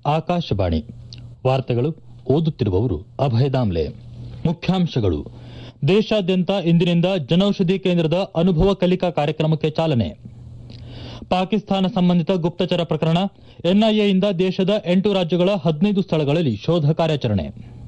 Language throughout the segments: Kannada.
ಆಕಾಶವಾಣಿ ವಾರ್ತೆಗಳು ಓದುತ್ತಿರುವವರು ಅಭಯ ದಾಮ್ಲೆ ಮುಖ್ಯಾಂಶಗಳು ದೇಶಾದ್ಯಂತ ಇಂದಿನಿಂದ ಜನೌಷಧಿ ಕೇಂದ್ರದ ಅನುಭವ ಕಲಿಕಾ ಕಾರ್ಯಕ್ರಮಕ್ಕೆ ಚಾಲನೆ ಪಾಕಿಸ್ತಾನ ಸಂಬಂಧಿತ ಗುಪ್ತಚರ ಪ್ರಕರಣ ಎನ್ಐಎಯಿಂದ ದೇಶದ ಎಂಟು ರಾಜ್ಯಗಳ ಹದಿನೈದು ಸ್ಥಳಗಳಲ್ಲಿ ಶೋಧ ಕಾರ್ಯಾಚರಣೆ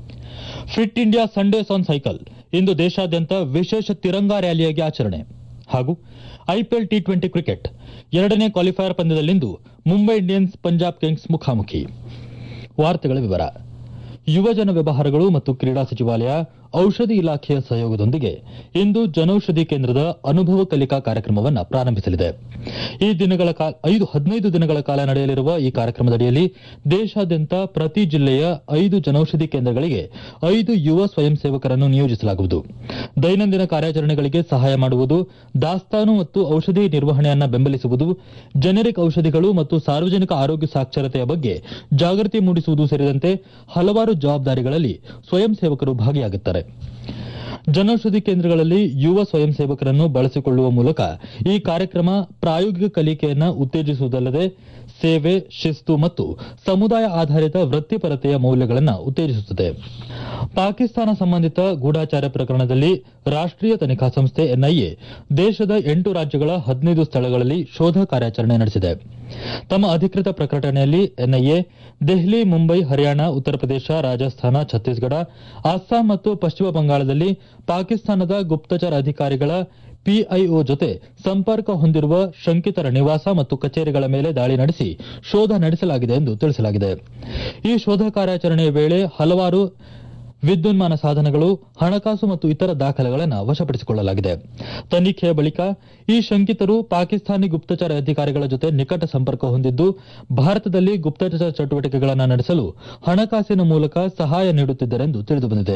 fit India Sundays on cycle ಇಂದು ದೇಶಾದ್ಯಂತ ವಿಶೇಷ ತಿರಂಗಾ ರ್ಯಾಲಿಯಾಗಿ ಆಚರಣೆ ಹಾಗೂ ಐಪಿಎಲ್ ಟಿ ಟ್ವೆಂಟಿ ಕ್ರಿಕೆಟ್ ಎರಡನೇ ಕ್ವಾಲಿಫೈಯರ್ ಪಂದ್ಯದಲ್ಲಿಂದು ಮುಂಬೈ ಇಂಡಿಯನ್ಸ್ ಪಂಜಾಬ್ ಕಿಂಗ್ಸ್ ಮುಖಾಮುಖಿ ವಾರ್ತೆಗಳ ವಿವರ ಯುವಜನ ವ್ಯವಹಾರಗಳು ಮತ್ತು ಕ್ರೀಡಾ ಸಚಿವಾಲಯ ಔಷಧಿ ಇಲಾಖೆಯ ಸಹಯೋಗದೊಂದಿಗೆ ಇಂದು ಜನೌಷಧಿ ಕೇಂದ್ರದ ಅನುಭವ ಕಲಿಕಾ ಕಾರ್ಯಕ್ರಮವನ್ನು ಪ್ರಾರಂಭಿಸಲಿದೆ ಈ ದಿನಗಳ ಕಾ- ಐದು ಹದಿನೈದು ದಿನಗಳ ಕಾಲ ನಡೆಯಲಿರುವ ಈ ಕಾರ್ಯಕ್ರಮದಡಿಯಲ್ಲಿ ದೇಶಾದ್ಯಂತ ಪ್ರತಿ ಜಿಲ್ಲೆಯ ಐದು ಜನೌಷಧಿ ಕೇಂದ್ರಗಳಿಗೆ ಐದು ಯುವ ಸ್ವಯಂ ಸೇವಕರನ್ನು ನಿಯೋಜಿಸಲಾಗುವುದು ದೈನಂದಿನ ಕಾರ್ಯಾಚರಣೆಗಳಿಗೆ ಸಹಾಯ ಮಾಡುವುದು ದಾಸ್ತಾನು ಮತ್ತು ಔಷಧಿ ನಿರ್ವಹಣೆಯನ್ನ ಬೆಂಬಲಿಸುವುದು ಜೆನೆರಿಕ್ ಔಷಧಿಗಳು ಮತ್ತು ಸಾರ್ವಜನಿಕ ಆರೋಗ್ಯ ಸಾಕ್ಷರತೆಯ ಬಗ್ಗೆ ಜಾಗೃತಿ ಮೂಡಿಸುವುದು ಸೇರಿದಂತೆ ಹಲವಾರು ಜವಾಬ್ದಾರಿಗಳಲ್ಲಿ ಸ್ವಯಂ ಸೇವಕರು ಭಾಗಿಯಾಗುತ್ತಾರೆ ಜನೌಷಧಿ ಕೇಂದ್ರಗಳಲ್ಲಿ ಯುವ ಸ್ವಯಂ ಸೇವಕರನ್ನು ಬಳಸಿಕೊಳ್ಳುವ ಮೂಲಕ ಈ ಕಾರ್ಯಕ್ರಮ ಪ್ರಾಯೋಗಿಕ ಕಲಿಕೆಯನ್ನು ಉತ್ತೇಜಿಸುವುದಲ್ಲದೆ ಸೇವೆ ಶಿಸ್ತು ಮತ್ತು ಸಮುದಾಯ ಆಧಾರಿತ ವೃತ್ತಿಪರತೆಯ ಮೌಲ್ಯಗಳನ್ನು ಉತ್ತೇಜಿಸುತ್ತದೆ ಪಾಕಿಸ್ತಾನ ಸಂಬಂಧಿತ ಗೂಢಾಚಾರ ಪ್ರಕರಣದಲ್ಲಿ ರಾಷ್ಟೀಯ ತನಿಖಾ ಸಂಸ್ಥೆ ಎನ್ಐಎ ದೇಶದ ಎಂಟು ರಾಜ್ಯಗಳ ಹದಿನೈದು ಸ್ಥಳಗಳಲ್ಲಿ ಶೋಧ ಕಾರ್ಯಾಚರಣೆ ನಡೆಸಿದೆ ತಮ್ಮ ಅಧಿಕೃತ ಪ್ರಕಟಣೆಯಲ್ಲಿ ಎನ್ಐಎ ದೆಹಲಿ ಮುಂಬೈ ಹರಿಯಾಣ ಉತ್ತರ ಪ್ರದೇಶ ರಾಜಸ್ಥಾನ ಛತ್ತೀಸ್ಗಢ ಅಸ್ಸಾಂ ಮತ್ತು ಪಶ್ಚಿಮ ಬಂಗಾಳದಲ್ಲಿ ಪಾಕಿಸ್ತಾನದ ಗುಪ್ತಚರ ಅಧಿಕಾರಿಗಳ ಪಿಐಒ ಜೊತೆ ಸಂಪರ್ಕ ಹೊಂದಿರುವ ಶಂಕಿತರ ನಿವಾಸ ಮತ್ತು ಕಚೇರಿಗಳ ಮೇಲೆ ದಾಳಿ ನಡೆಸಿ ಶೋಧ ನಡೆಸಲಾಗಿದೆ ಎಂದು ತಿಳಿಸಲಾಗಿದೆ ಈ ಶೋಧ ಕಾರ್ಯಾಚರಣೆಯ ವೇಳೆ ಹಲವಾರು ವಿದ್ಯುನ್ಮಾನ ಸಾಧನಗಳು ಹಣಕಾಸು ಮತ್ತು ಇತರ ದಾಖಲೆಗಳನ್ನು ವಶಪಡಿಸಿಕೊಳ್ಳಲಾಗಿದೆ ತನಿಖೆಯ ಬಳಿಕ ಈ ಶಂಕಿತರು ಪಾಕಿಸ್ತಾನಿ ಗುಪ್ತಚರ ಅಧಿಕಾರಿಗಳ ಜೊತೆ ನಿಕಟ ಸಂಪರ್ಕ ಹೊಂದಿದ್ದು ಭಾರತದಲ್ಲಿ ಗುಪ್ತಚರ ಚಟುವಟಿಕೆಗಳನ್ನು ನಡೆಸಲು ಹಣಕಾಸಿನ ಮೂಲಕ ಸಹಾಯ ನೀಡುತ್ತಿದ್ದರೆಂದು ತಿಳಿದುಬಂದಿದೆ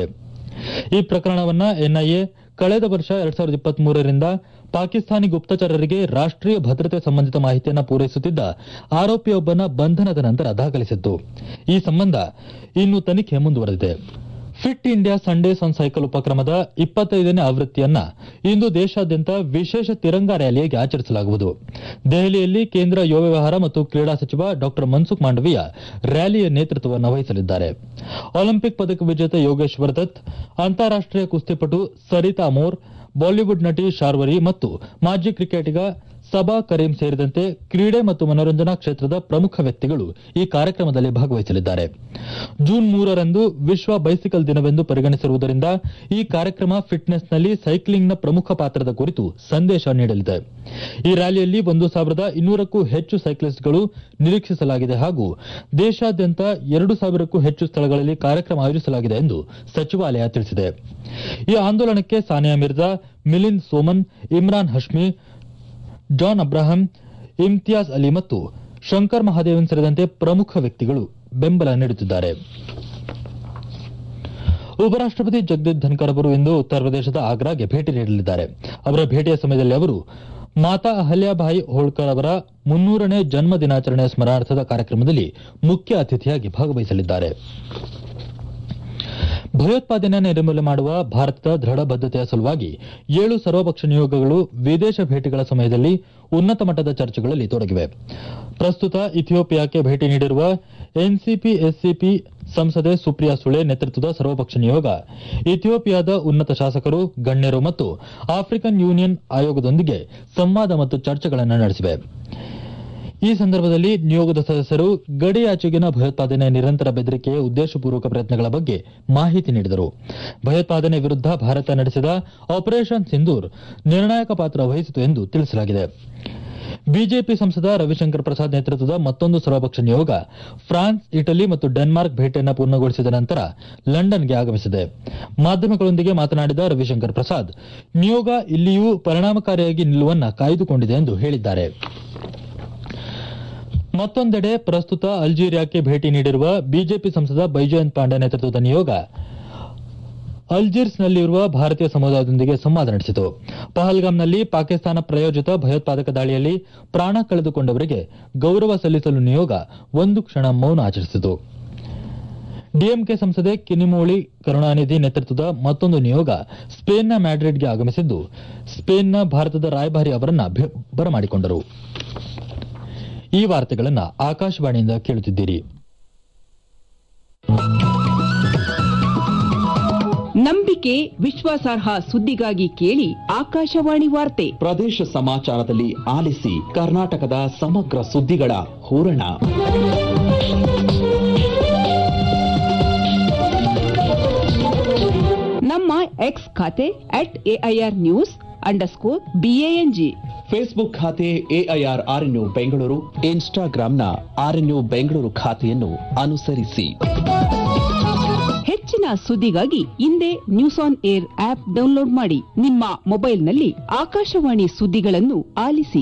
ಈ ಪ್ರಕರಣವನ್ನ ಎನ್ಐಎ ಕಳೆದ ವರ್ಷ ಎರಡ್ ಸಾವಿರದ ಇಪ್ಪತ್ತ್ ಮೂರರಿಂದ ಪಾಕಿಸ್ತಾನಿ ಗುಪ್ತಚರರಿಗೆ ರಾಷ್ಟೀಯ ಭದ್ರತೆ ಸಂಬಂಧಿತ ಮಾಹಿತಿಯನ್ನು ಪೂರೈಸುತ್ತಿದ್ದ ಆರೋಪಿಯೊಬ್ಬನ ಬಂಧನದ ನಂತರ ದಾಖಲಿಸಿತ್ತು ಈ ಸಂಬಂಧ ಇನ್ನು ತನಿಖೆ ಮುಂದುವರೆದಿದೆ fit India Sundays on cycle ಉಪಕ್ರಮದ ಇಪ್ಪತ್ತೈದನೇ ಆವೃತ್ತಿಯನ್ನ ಇಂದು ದೇಶಾದ್ಯಂತ ವಿಶೇಷ ತಿರಂಗಾ ರ್ಯಾಲಿಯಾಗಿ ಆಚರಿಸಲಾಗುವುದು ದೆಹಲಿಯಲ್ಲಿ ಕೇಂದ್ರ ಯುವ ವ್ಯವಹಾರ ಮತ್ತು ಕ್ರೀಡಾ ಸಚಿವ ಡಾ ಮನ್ಸುಖ್ ಮಾಂಡವೀಯ ರ್ಯಾಲಿಯ ನೇತೃತ್ವವನ್ನು ವಹಿಸಲಿದ್ದಾರೆ ಒಲಿಂಪಿಕ್ ಪದಕ ವಿಜೇತ ಯೋಗೇಶ್ವರ್ ದತ್ ಅಂತಾರಾಷ್ಟೀಯ ಕುಸ್ತಿಪಟು ಸರಿತಾ ಮೋರ್ ಬಾಲಿವುಡ್ ನಟಿ ಶಾರ್ವರಿ ಮತ್ತು ಮಾಜಿ ಕ್ರಿಕೆಟಿಗ ಸಬಾ ಕರೀಂ ಸೇರಿದಂತೆ ಕ್ರೀಡೆ ಮತ್ತು ಮನೋರಂಜನಾ ಕ್ಷೇತ್ರದ ಪ್ರಮುಖ ವ್ಯಕ್ತಿಗಳು ಈ ಕಾರ್ಯಕ್ರಮದಲ್ಲಿ ಭಾಗವಹಿಸಲಿದ್ದಾರೆ ಜೂನ್ ಮೂರರಂದು ವಿಶ್ವ ಬೈಸಿಕಲ್ ದಿನವೆಂದು ಪರಿಗಣಿಸಿರುವುದರಿಂದ ಈ ಕಾರ್ಯಕ್ರಮ ಫಿಟ್ನೆಸ್ನಲ್ಲಿ ಸೈಕ್ಲಿಂಗ್ನ ಪ್ರಮುಖ ಪಾತ್ರದ ಕುರಿತು ಸಂದೇಶ ನೀಡಲಿದೆ ಈ ರ್ಯಾಲಿಯಲ್ಲಿ ಒಂದು ಸಾವಿರದ ಇನ್ನೂರಕ್ಕೂ ಹೆಚ್ಚು ಸೈಕ್ಲಿಸ್ಟ್ಗಳು ನಿರೀಕ್ಷಿಸಲಾಗಿದೆ ಹಾಗೂ ದೇಶಾದ್ಯಂತ ಎರಡು ಸಾವಿರಕ್ಕೂ ಹೆಚ್ಚು ಸ್ಥಳಗಳಲ್ಲಿ ಕಾರ್ಯಕ್ರಮ ಆಯೋಜಿಸಲಾಗಿದೆ ಎಂದು ಸಚಿವಾಲಯ ತಿಳಿಸಿದೆ ಈ ಆಂದೋಲನಕ್ಕೆ ಸಾನಿಯಾ ಮಿರ್ಜಾ ಮಿಲಿಂದ್ ಸೋಮನ್ ಇಮ್ರಾನ್ ಹಶ್ಮಿ ಜಾನ್ ಅಬ್ರಾಹಂ ಇಮ್ತಿಯಾಜ್ ಅಲಿ ಮತ್ತು ಶಂಕರ್ ಮಹಾದೇವನ್ ಸೇರಿದಂತೆ ಪ್ರಮುಖ ವ್ಯಕ್ತಿಗಳು ಬೆಂಬಲ ನೀಡುತ್ತಿದ್ದಾರೆ ಉಪರಾಷ್ಟಪತಿ ಜಗದೀಪ್ ಧನ್ಕರ್ ಅವರು ಇಂದು ಉತ್ತರ ಪ್ರದೇಶದ ಆಗ್ರಾಗೆ ಭೇಟಿ ನೀಡಲಿದ್ದಾರೆ ಅವರ ಭೇಟಿಯ ಸಮಯದಲ್ಲಿ ಅವರು ಮಾತಾ ಅಹಲ್ಯಾಬಾಯಿ ಹೋಳ್ಕರ್ ಅವರ ಮುನ್ನೂರನೇ ಜನ್ಮ ದಿನಾಚರಣೆಯ ಸ್ಮರಣಾರ್ಥದ ಕಾರ್ಯಕ್ರಮದಲ್ಲಿ ಮುಖ್ಯ ಅತಿಥಿಯಾಗಿ ಭಾಗವಹಿಸಲಿದ್ದಾರೆ ಭಯೋತ್ಪಾದನೆ ನಿರ್ಮೂಲನೆ ಮಾಡುವ ಭಾರತದ ದೃಢ ಬದ್ಧತೆಯ ಸಲುವಾಗಿ ಏಳು ಸರ್ವಪಕ್ಷ ನಿಯೋಗಗಳು ವಿದೇಶ ಭೇಟಿಗಳ ಸಮಯದಲ್ಲಿ ಉನ್ನತ ಮಟ್ಟದ ಚರ್ಚೆಗಳಲ್ಲಿ ತೊಡಗಿವೆ ಪ್ರಸ್ತುತ ಇಥಿಯೋಪಿಯಾಕ್ಕೆ ಭೇಟಿ ನೀಡಿರುವ ಎನ್ಸಿಪಿ ಎಸ್ಸಿಪಿ ಸಂಸದೆ ಸುಪ್ರಿಯಾ ಸುಳೆ ನೇತೃತ್ವದ ಸರ್ವಪಕ್ಷ ನಿಯೋಗ ಇಥಿಯೋಪಿಯಾದ ಉನ್ನತ ಶಾಸಕರು ಗಣ್ಯರು ಮತ್ತು ಆಫ್ರಿಕನ್ ಯೂನಿಯನ್ ಆಯೋಗದೊಂದಿಗೆ ಸಂವಾದ ಮತ್ತು ಚರ್ಚೆಗಳನ್ನು ನಡೆಸಿವೆ ಈ ಸಂದರ್ಭದಲ್ಲಿ ನಿಯೋಗದ ಸದಸ್ಯರು ಗಡಿಯಾಚೆಗಿನ ಭಯೋತ್ಪಾದನೆ ನಿರಂತರ ಬೆದರಿಕೆಯ ಉದ್ದೇಶಪೂರ್ವಕ ಪ್ರಯತ್ನಗಳ ಬಗ್ಗೆ ಮಾಹಿತಿ ನೀಡಿದರು ಭಯೋತ್ಪಾದನೆ ವಿರುದ್ಧ ಭಾರತ ನಡೆಸಿದ ಆಪರೇಷನ್ ಸಿಂಧೂರ್ ನಿರ್ಣಾಯಕ ಪಾತ್ರ ವಹಿಸಿತು ಎಂದು ತಿಳಿಸಲಾಗಿದೆ ಬಿಜೆಪಿ ಸಂಸದ ರವಿಶಂಕರ್ ಪ್ರಸಾದ್ ನೇತೃತ್ವದ ಮತ್ತೊಂದು ಸರ್ವಪಕ್ಷ ನಿಯೋಗ ಫ್ರಾನ್ಸ್ ಇಟಲಿ ಮತ್ತು ಡೆನ್ಮಾರ್ಕ್ ಭೇಟಿಯನ್ನು ಪೂರ್ಣಗೊಳಿಸಿದ ನಂತರ ಲಂಡನ್ಗೆ ಆಗಮಿಸಿದೆ ಮಾಧ್ಯಮಗಳೊಂದಿಗೆ ಮಾತನಾಡಿದ ರವಿಶಂಕರ್ ಪ್ರಸಾದ್ ನಿಯೋಗ ಇಲ್ಲಿಯೂ ಪರಿಣಾಮಕಾರಿಯಾಗಿ ನಿಲುವನ್ನ ಕಾಯ್ದುಕೊಂಡಿದೆ ಎಂದು ಹೇಳಿದ್ದಾರೆ ಮತ್ತೊಂದೆಡೆ ಪ್ರಸ್ತುತ ಅಲ್ಜೀರಿಯಾಕ್ಕೆ ಭೇಟಿ ನೀಡಿರುವ ಬಿಜೆಪಿ ಸಂಸದ ಬೈಜಯಂತ್ ಪಾಂಡೆ ನೇತೃತ್ವದ ನಿಯೋಗ ಅಲ್ಜಿರ್ಸ್ನಲ್ಲಿರುವ ಭಾರತೀಯ ಸಮುದಾಯದೊಂದಿಗೆ ಸಂವಾದ ನಡೆಸಿತು ಪಹಲ್ಗಾಮ್ನಲ್ಲಿ ಪಾಕಿಸ್ತಾನ ಪ್ರಾಯೋಜಿತ ಭಯೋತ್ಪಾದಕ ದಾಳಿಯಲ್ಲಿ ಪ್ರಾಣ ಕಳೆದುಕೊಂಡವರಿಗೆ ಗೌರವ ಸಲ್ಲಿಸಲು ನಿಯೋಗ ಒಂದು ಕ್ಷಣ ಮೌನ ಆಚರಿಸಿತು ಡಿಎಂಕೆ ಸಂಸದೆ ಕಿನಿಮೋಳಿ ಕರುಣಾನಿಧಿ ನೇತೃತ್ವದ ಮತ್ತೊಂದು ನಿಯೋಗ ಸ್ಪೇನ್ನ ಮ್ಯಾಡ್ರಿಡ್ಗೆ ಆಗಮಿಸಿದ್ದು ಸ್ಪೇನ್ನ ಭಾರತದ ರಾಯಭಾರಿ ಅವರನ್ನ ಭೆ- ಬರಮಾಡಿಕೊಂಡರು ಈ ವಾರ್ತೆಗಳನ್ನ ಆಕಾಶವಾಣಿಯಿಂದ ಕೇಳುತ್ತಿದ್ದೀರಿ ನಂಬಿಕೆ ವಿಶ್ವಾಸಾರ್ಹ ಸುದ್ದಿಗಾಗಿ ಕೇಳಿ ಆಕಾಶವಾಣಿ ವಾರ್ತೆ ಪ್ರದೇಶ ಸಮಾಚಾರದಲ್ಲಿ ಆಲಿಸಿ ಕರ್ನಾಟಕದ ಸಮಗ್ರ ಸುದ್ದಿಗಳ ಹೂರಣ ನಮ್ಮ ಎಕ್ಸ್ ಖಾತೆ at AIR news underscore B A N G Facebook ಖಾತೆ ಎಐಆರ್ ಆರ್ಎನ್ಯು ಬೆಂಗಳೂರು ಇನ್ಸ್ಟಾಗ್ರಾಂನ ಆರ್ಎನ್ಯು ಬೆಂಗಳೂರು ಖಾತೆಯನ್ನು ಅನುಸರಿಸಿ ಹೆಚ್ಚಿನ ಸುದ್ದಿಗಾಗಿ ಹಿಂದೆ news on air app download ಮಾಡಿ ನಿಮ್ಮ ಮೊಬೈಲ್ನಲ್ಲಿ ಆಕಾಶವಾಣಿ ಸುದ್ದಿಗಳನ್ನು ಆಲಿಸಿ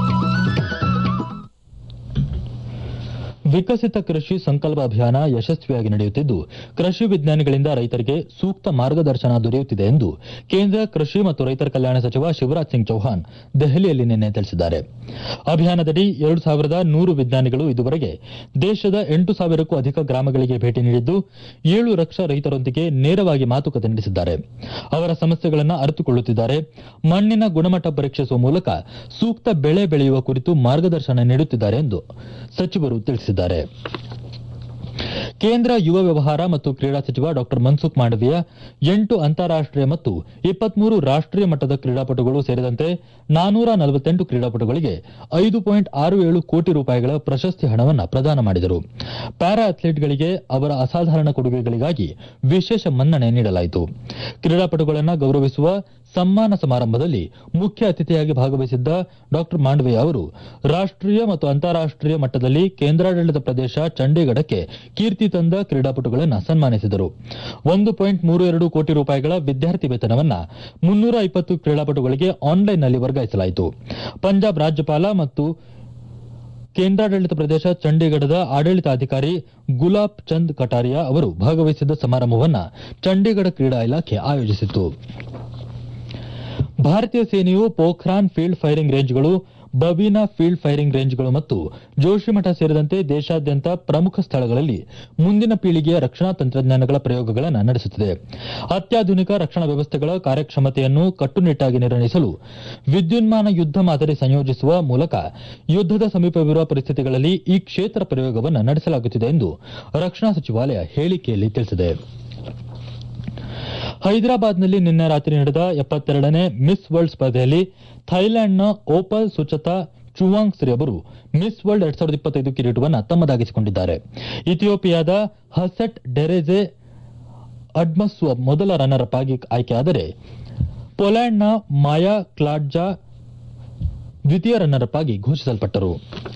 ವಿಕಸಿತ ಕೃಷಿ ಸಂಕಲ್ಪ ಅಭಿಯಾನ ಯಶಸ್ವಿಯಾಗಿ ನಡೆಯುತ್ತಿದ್ದು ಕೃಷಿ ವಿಜ್ಞಾನಿಗಳಿಂದ ರೈತರಿಗೆ ಸೂಕ್ತ ಮಾರ್ಗದರ್ಶನ ದೊರೆಯುತ್ತಿದೆ ಎಂದು ಕೇಂದ್ರ ಕೃಷಿ ಮತ್ತು ರೈತರ ಕಲ್ಯಾಣ ಸಚಿವ ಶಿವರಾಜ್ ಸಿಂಗ್ ಚೌಹಾಣ್ ದೆಹಲಿಯಲ್ಲಿ ನಿನ್ನೆ ತಿಳಿಸಿದ್ದಾರೆ ಅಭಿಯಾನದಡಿ ಎರಡು ಸಾವಿರದ ನೂರು ವಿಜ್ಞಾನಿಗಳು ಇದುವರೆಗೆ ದೇಶದ ಎಂಟು ಸಾವಿರಕ್ಕೂ ಅಧಿಕ ಗ್ರಾಮಗಳಿಗೆ ಭೇಟಿ ನೀಡಿದ್ದು ಏಳು ಲಕ್ಷ ರೈತರೊಂದಿಗೆ ನೇರವಾಗಿ ಮಾತುಕತೆ ನಡೆಸಿದ್ದಾರೆ ಅವರ ಸಮಸ್ಯೆಗಳನ್ನು ಅರಿತುಕೊಳ್ಳುತ್ತಿದ್ದಾರೆ ಮಣ್ಣಿನ ಗುಣಮಟ್ಟ ಪರೀಕ್ಷಿಸುವ ಮೂಲಕ ಸೂಕ್ತ ಬೆಳೆ ಬೆಳೆಯುವ ಕುರಿತು ಮಾರ್ಗದರ್ಶನ ನೀಡುತ್ತಿದ್ದಾರೆ ಎಂದು ಸಚಿವರು ತಿಳಿಸಿದ್ದಾರೆ ಕೇಂದ್ರ ಯುವ ವ್ಯವಹಾರ ಮತ್ತು ಕ್ರೀಡಾ ಸಚಿವ ಡಾ ಮನ್ಸುಖ್ ಮಾಂಡವೀಯ ಎಂಟು ಅಂತಾರಾಷ್ಟೀಯ ಮತ್ತು ಇಪ್ಪತ್ಮೂರು ರಾಷ್ಟೀಯ ಮಟ್ಟದ ಕ್ರೀಡಾಪಟುಗಳು ಸೇರಿದಂತೆ ನಾನೂರ ನಲವತ್ತೆಂಟು ಕ್ರೀಡಾಪಟುಗಳಿಗೆ ಐದು ಪಾಯಿಂಟ್ ಆರು ಏಳು ಕೋಟಿ ರೂಪಾಯಿಗಳ ಪ್ರಶಸ್ತಿ ಹಣವನ್ನು ಪ್ರದಾನ ಮಾಡಿದರು ಪ್ಯಾರಾ ಅಥ್ಲೀಟ್ಗಳಿಗೆ ಅವರ ಅಸಾಧಾರಣ ಕೊಡುಗೆಗಳಿಗಾಗಿ ವಿಶೇಷ ಮನ್ನಣೆ ನೀಡಲಾಯಿತು ಕ್ರೀಡಾಪಟುಗಳನ್ನು ಗೌರವಿಸುವ ಸಮ್ಮಾನ ಸಮಾರಂಭದಲ್ಲಿ ಮುಖ್ಯ ಅತಿಥಿಯಾಗಿ ಭಾಗವಹಿಸಿದ್ದ ಡಾ ಮಾಂಡವೀಯ ಅವರು ರಾಷ್ಟೀಯ ಮತ್ತು ಅಂತಾರಾಷ್ಟೀಯ ಮಟ್ಟದಲ್ಲಿ ಕೇಂದ್ರಾಡಳಿತ ಪ್ರದೇಶ ಚಂಡೀಗಢಕ್ಕೆ ಕೀರ್ತಿ ತಂದ ಕ್ರೀಡಾಪಟುಗಳನ್ನು ಸನ್ಮಾನಿಸಿದರು ಒಂದು ಪಾಯಿಂಟ್ ಮೂರು ಎರಡು ಕೋಟಿ ರೂಪಾಯಿಗಳ ವಿದ್ಯಾರ್ಥಿ ವೇತನವನ್ನ ಮುನ್ನೂರ ಇಪ್ಪತ್ತು ಕ್ರೀಡಾಪಟುಗಳಿಗೆ ಆನ್ಲೈನ್ನಲ್ಲಿ ವರ್ಗಾಯಿಸಲಾಯಿತು ಪಂಜಾಬ್ ರಾಜ್ಯಪಾಲ ಮತ್ತು ಕೇಂದ್ರಾಡಳಿತ ಪ್ರದೇಶ ಚಂಡೀಗಢದ ಆಡಳಿತಾಧಿಕಾರಿ ಗುಲಾಬ್ ಚಂದ್ ಕಟಾರಿಯಾ ಅವರು ಭಾಗವಹಿಸಿದ್ದ ಸಮಾರಂಭವನ್ನು ಚಂಡೀಗಢ ಕ್ರೀಡಾ ಇಲಾಖೆ ಆಯೋಜಿಸಿತ್ತು ಭಾರತೀಯ ಸೇನೆಯು ಪೋಖ್ರಾನ್ ಫೀಲ್ಡ್ ಫೈರಿಂಗ್ ರೇಂಜ್ಗಳು ಬಬೀನಾ ಫೀಲ್ಡ್ ಫೈರಿಂಗ್ ರೇಂಜ್ಗಳು ಮತ್ತು ಜೋಶಿಮಠ ಸೇರಿದಂತೆ ದೇಶಾದ್ಯಂತ ಪ್ರಮುಖ ಸ್ಥಳಗಳಲ್ಲಿ ಮುಂದಿನ ಪೀಳಿಗೆಯ ರಕ್ಷಣಾ ತಂತ್ರಜ್ಞಾನಗಳ ಪ್ರಯೋಗಗಳನ್ನು ನಡೆಸುತ್ತಿದೆ ಅತ್ಯಾಧುನಿಕ ರಕ್ಷಣಾ ವ್ಯವಸ್ಥೆಗಳ ಕಾರ್ಯಕ್ಷಮತೆಯನ್ನು ಕಟ್ಟುನಿಟ್ಟಾಗಿ ನಿರ್ಣಯಿಸಲು ವಿದ್ಯುನ್ಮಾನ ಯುದ್ಧ ಮಾದರಿ ಸಂಯೋಜಿಸುವ ಮೂಲಕ ಯುದ್ದದ ಸಮೀಪವಿರುವ ಪರಿಸ್ಥಿತಿಗಳಲ್ಲಿ ಈ ಕ್ಷೇತ್ರ ಪ್ರಯೋಗವನ್ನು ನಡೆಸಲಾಗುತ್ತಿದೆ ಎಂದು ರಕ್ಷಣಾ ಸಚಿವಾಲಯ ಹೇಳಿಕೆಯಲ್ಲಿ ತಿಳಿಸಿದೆ ಹೈದರಾಬಾದ್ನಲ್ಲಿ ನಿನ್ನೆ ರಾತ್ರಿ ನಡೆದ ಎಪ್ಪತ್ತೆರಡನೇ ಮಿಸ್ ವರ್ಲ್ಡ್ ಸ್ಪರ್ಧೆಯಲ್ಲಿ ಥೈಲ್ಯಾಂಡ್ನ ಓಪಲ್ ಸುಚತಾ ಚುವಾಂಗ್ಸ್ರಿ ಅವರು ಮಿಸ್ ವರ್ಲ್ಡ್ ಎರಡ್ ಸಾವಿರದ ಇಪ್ಪತ್ತೈದು ಕಿರೀಟವನ್ನು ತಮ್ಮದಾಗಿಸಿಕೊಂಡಿದ್ದಾರೆ ಇಥಿಯೋಪಿಯಾದ ಹಸೆಟ್ ಡೆರೆಜೆ ಅಡ್ಮಸ್ವ ಮೊದಲ ರನ್ನರ್ ಅಪ್ ಆಗಿ ಆಯ್ಕೆಯಾದರೆ ಪೊಲ್ಯಾಂಡ್ನ ಮಾಯಾ ಕ್ಲಾಡ್ಜಾ ದ್ವಿತೀಯ ರನ್ನರ್ ಅಪ್ ಆಗಿ ಘೋಷಿಸಲ್ಪಟ್ಟರು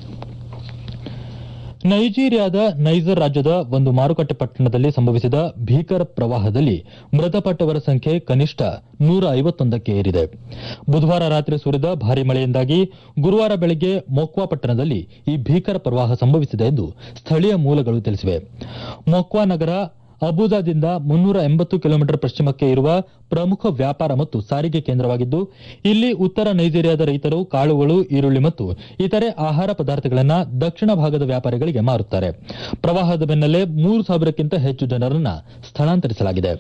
ನೈಜೀರಿಯಾದ ನೈಜರ್ ರಾಜ್ಯದ ಒಂದು ಮಾರುಕಟ್ಟೆ ಪಟ್ಟಣದಲ್ಲಿ ಸಂಭವಿಸಿದ ಭೀಕರ ಪ್ರವಾಹದಲ್ಲಿ ಮೃತಪಟ್ಟವರ ಸಂಖ್ಯೆ ಕನಿಷ್ಠ ನೂರ ಐವತ್ತೊಂದಕ್ಕೆ ಏರಿದೆ ಬುಧವಾರ ರಾತ್ರಿ ಸುರಿದ ಭಾರೀ ಮಳೆಯಿಂದಾಗಿ ಗುರುವಾರ ಬೆಳಗ್ಗೆ ಮೊಕ್ವಾ ಪಟ್ಟಣದಲ್ಲಿ ಈ ಭೀಕರ ಪ್ರವಾಹ ಸಂಭವಿಸಿದೆ ಎಂದು ಸ್ಥಳೀಯ ಮೂಲಗಳು ತಿಳಿಸಿವೆ ಮೊಕ್ವಾ ನಗರ ಅಬುದಾದಿಂದ ಮುನ್ನೂರ ಎಂಬತ್ತು ಕಿಲೋಮೀಟರ್ ಪಶ್ಚಿಮಕ್ಕೆ ಇರುವ ಪ್ರಮುಖ ವ್ಯಾಪಾರ ಮತ್ತು ಸಾರಿಗೆ ಕೇಂದ್ರವಾಗಿದ್ದು ಇಲ್ಲಿ ಉತ್ತರ ನೈಜೀರಿಯಾದ ರೈತರು ಕಾಳುಗಳು ಈರುಳ್ಳಿ ಮತ್ತು ಇತರೆ ಆಹಾರ ಪದಾರ್ಥಗಳನ್ನು ದಕ್ಷಿಣ ಭಾಗದ ವ್ಯಾಪಾರಿಗಳಿಗೆ ಮಾರುತ್ತಾರೆ ಪ್ರವಾಹದ ಬೆನ್ನಲ್ಲೇ ಮೂರು ಸಾವಿರಕ್ಕಿಂತ ಹೆಚ್ಚು ಜನರನ್ನ ಸ್ಥಳಾಂತರಿಸಲಾಗಿದೆ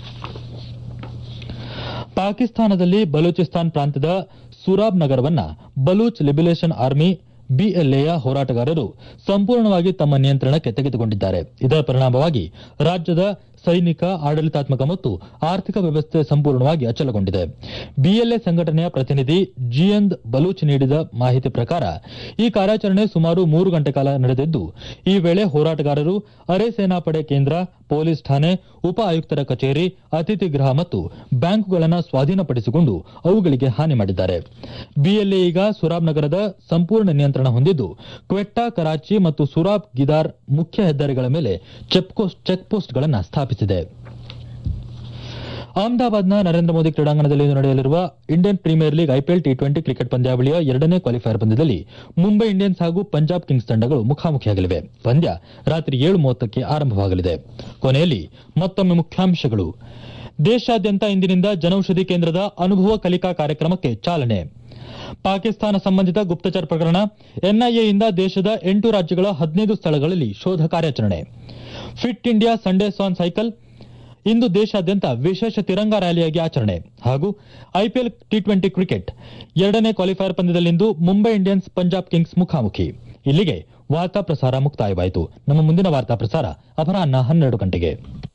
ಪಾಕಿಸ್ತಾನದಲ್ಲಿ ಬಲೂಚಿಸ್ತಾನ್ ಪ್ರಾಂತ್ಯದ ಸುರಾಬ್ ನಗರವನ್ನ ಬಲೂಚ್ ಲಿಬರೇಷನ್ ಆರ್ಮಿ ಬಿಎಲ್ಎಯ ಹೋರಾಟಗಾರರು ಸಂಪೂರ್ಣವಾಗಿ ತಮ್ಮ ನಿಯಂತ್ರಣಕ್ಕೆ ತೆಗೆದುಕೊಂಡಿದ್ದಾರೆ ಇದರ ಪರಿಣಾಮವಾಗಿ ರಾಜ್ಯದ ಸೈನಿಕ ಆಡಳಿತಾತ್ಮಕ ಮತ್ತು ಆರ್ಥಿಕ ವ್ಯವಸ್ಥೆ ಸಂಪೂರ್ಣವಾಗಿ ಅಚಲಗೊಂಡಿದೆ ಬಿಎಲ್ಎ ಸಂಘಟನೆಯ ಪ್ರತಿನಿಧಿ ಜಿಯಂದ್ ಬಲೂಚ್ ನೀಡಿದ ಮಾಹಿತಿ ಪ್ರಕಾರ ಈ ಕಾರ್ಯಾಚರಣೆ ಸುಮಾರು ಮೂರು ಗಂಟೆ ಕಾಲ ನಡೆದಿದ್ದು ಈ ವೇಳೆ ಹೋರಾಟಗಾರರು ಅರೆ ಸೇನಾಪಡೆ ಕೇಂದ್ರ ಪೊಲೀಸ್ ಠಾಣೆ ಉಪ ಆಯುಕ್ತರ ಕಚೇರಿ ಅತಿಥಿ ಗೃಹ ಮತ್ತು ಬ್ಯಾಂಕುಗಳನ್ನು ಸ್ವಾಧೀನಪಡಿಸಿಕೊಂಡು ಅವುಗಳಿಗೆ ಹಾನಿ ಮಾಡಿದ್ದಾರೆ ಬಿಎಲ್ಎ ಈಗ ಸುರಾಬ್ ನಗರದ ಸಂಪೂರ್ಣ ನಿಯಂತ್ರಣ ಹೊಂದಿದ್ದು ಕ್ವೆಟ್ಟಾ ಕರಾಚಿ ಮತ್ತು ಸುರಾಬ್ ಗಿದಾರ್ ಮುಖ್ಯ ಹೆದ್ದಾರಿಗಳ ಮೇಲೆ ಚೆಕ್ ಪೋಸ್ಟ್ಗಳನ್ನು ಸ್ಥಾಪಿಸಿದೆ ಅಹಮದಾಬಾದ್ನ ನರೇಂದ್ರ ಮೋದಿ ಕ್ರೀಡಾಂಗಣದಲ್ಲಿ ಇಂದು ನಡೆಯಲಿರುವ Indian Premier League IPL T twenty cricket ಪಂದ್ಯಾವಳಿಯ ಎರಡನೇ ಕ್ವಾಲಿಫೈಯರ್ ಪಂದ್ಯದಲ್ಲಿ ಮುಂಬೈ ಇಂಡಿಯನ್ಸ್ ಹಾಗೂ ಪಂಜಾಬ್ ಕಿಂಗ್ಸ್ ತಂಡಗಳು ಮುಖಾಮುಖಿಯಾಗಲಿವೆ ಪಂದ್ಯ ರಾತ್ರಿ ಏಳು ಮೂವತ್ತಕ್ಕೆ ಆರಂಭವಾಗಲಿದೆ ಕೊನೆಯಲ್ಲಿ ಮತ್ತೊಮ್ಮೆ ಮುಖ್ಯಾಂಶಗಳು ದೇಶಾದ್ಯಂತ ಇಂದಿನಿಂದ ಜನೌಷಧಿ ಕೇಂದ್ರದ ಅನುಭವ ಕಲಿಕಾ ಕಾರ್ಯಕ್ರಮಕ್ಕೆ ಚಾಲನೆ ಪಾಕಿಸ್ತಾನ ಸಂಬಂಧಿತ ಗುಪ್ತಚರ ಪ್ರಕರಣ ಎನ್ಐಎಯಿಂದ ದೇಶದ ಎಂಟು ರಾಜ್ಯಗಳ ಹದಿನೈದು ಸ್ಥಳಗಳಲ್ಲಿ ಶೋಧ ಕಾರ್ಯಾಚರಣೆ fit India Sundays on cycle ಇಂದು ದೇಶಾದ್ಯಂತ ವಿಶೇಷ ತಿರಂಗ ರ್ಯಾಲಿಯಾಗಿ ಆಚರಣೆ ಹಾಗೂ ಐಪಿಎಲ್ ಟಿ ಟ್ವೆಂಟಿ ಕ್ರಿಕೆಟ್ ಎರಡನೇ ಕ್ವಾಲಿಫೈಯರ್ ಪಂದ್ಯದಲ್ಲಿಂದು ಮುಂಬೈ ಇಂಡಿಯನ್ಸ್ ಪಂಜಾಬ್ ಕಿಂಗ್ಸ್ ಮುಖಾಮುಖಿ ಇಲ್ಲಿಗೆ ವಾರ್ತಾ ಪ್ರಸಾರ ಮುಕ್ತಾಯವಾಯಿತು ನಮ್ಮ ಮುಂದಿನ ವಾರ್ತಾ ಪ್ರಸಾರ ಅಪರಾಹ್ನ ಹನ್ನೆರಡು ಗಂಟೆಗೆ